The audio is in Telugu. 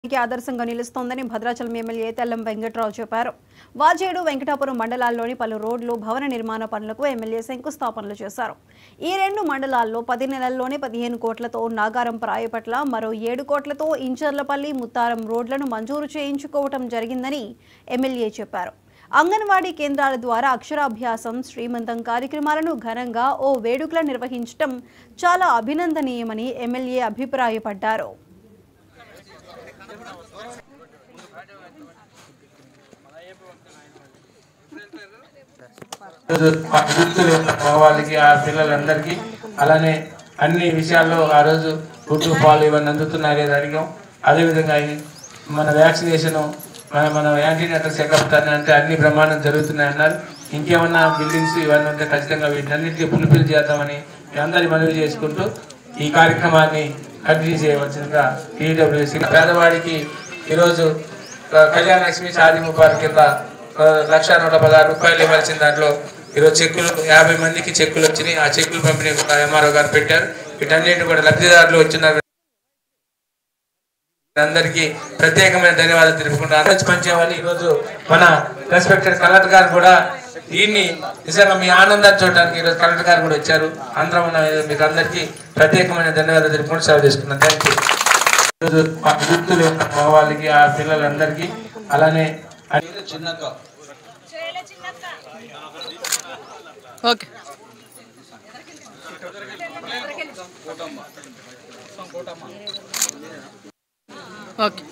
కి ఆదర్శంగా నిలుస్తోందని భద్రాచలం ఎమ్మెల్యే తెల్లం వెంకట్రావు చెప్పారు వాజేడు వెంకటాపురం మండలాల్లోని పలు రోడ్లు భవన నిర్మాణ పనులకు ఎమ్మెల్యే శంకుస్థాపనలు చేశారు ఈ రెండు మండలాల్లో పది నెలల్లోనే పదిహేను కోట్లతో నాగారం ప్రాయపట్ల మరో ఏడు కోట్లతో ఇంచర్లపల్లి ముత్తారం రోడ్లను మంజూరు చేయించుకోవటం జరిగిందని ఎమ్మెల్యే చెప్పారు అంగన్వాడీ కేంద్రాల ద్వారా అక్షరాభ్యాసం శ్రీమంతం కార్యక్రమాలను ఘనంగా ఓ వేడుకల నిర్వహించడం చాలా అభినందనీయమని ఎమ్మెల్యే అభిప్రాయపడ్డారు వృత్తులు వాళ్ళకి ఆ పిల్లలందరికీ అలానే అన్ని విషయాల్లో ఆ రోజు గుడ్డు పాలు ఇవన్నీ అందుతున్నాయి లేదా అడిగాం అదేవిధంగా ఈ మన వ్యాక్సినేషన్ మన మన యాంటీనేటల్ చెకప్ అని అంటే అన్ని ప్రమాణం జరుగుతున్నాయి అన్నారు ఇంకేమన్నా బిల్డింగ్స్ ఇవన్నీ ఉంటే ఖచ్చితంగా వీటన్నిటికీ ఫుల్ఫిల్ చేద్దామని మీ అందరి మనవి చేసుకుంటూ ఈ కార్యక్రమాన్ని కంటిన్యూ చేయవలసిందిగా టీడబ్ల్యూసీ పేదవాడికి ఈరోజు ఆ, కళ్యాణ లక్ష్మి షాదీ ముబారక్ కింద ఆ, లక్ష నూట పదహారు రూపాయలు ఇవ్వాల్సిన దాంట్లో ఈరోజు చెక్కులు యాభై మందికి చెక్కులు వచ్చినాయి ఆ చెక్కులు పంపిణీ కూడా ఎంఆర్ఓ గారు పెట్టారు వీటన్నిటిని కూడా లబ్ధిదారులు వచ్చిన అందరికీ ప్రత్యేకమైన ధన్యవాదాలు తెలుపుకుంటూ అందరించి పనిచేయాలి ఈరోజు మన రెస్పెక్టెడ్ కలెక్టర్ గారు కూడా దీన్ని నిజంగా మీ ఆనందాన్ని చూడడానికి ఈరోజు కలెక్టర్ గారు కూడా వచ్చారు అందరం ఉన్న మీకు అందరికీ ప్రత్యేకమైన ధన్యవాదాలు తెలుపుకుంటూ సెలవు చేసుకున్నాను థ్యాంక్ యూ ఈరోజు మా వృత్తులు వాళ్ళకి ఆ పిల్లలందరికీ అలానే ఓకే ఓకే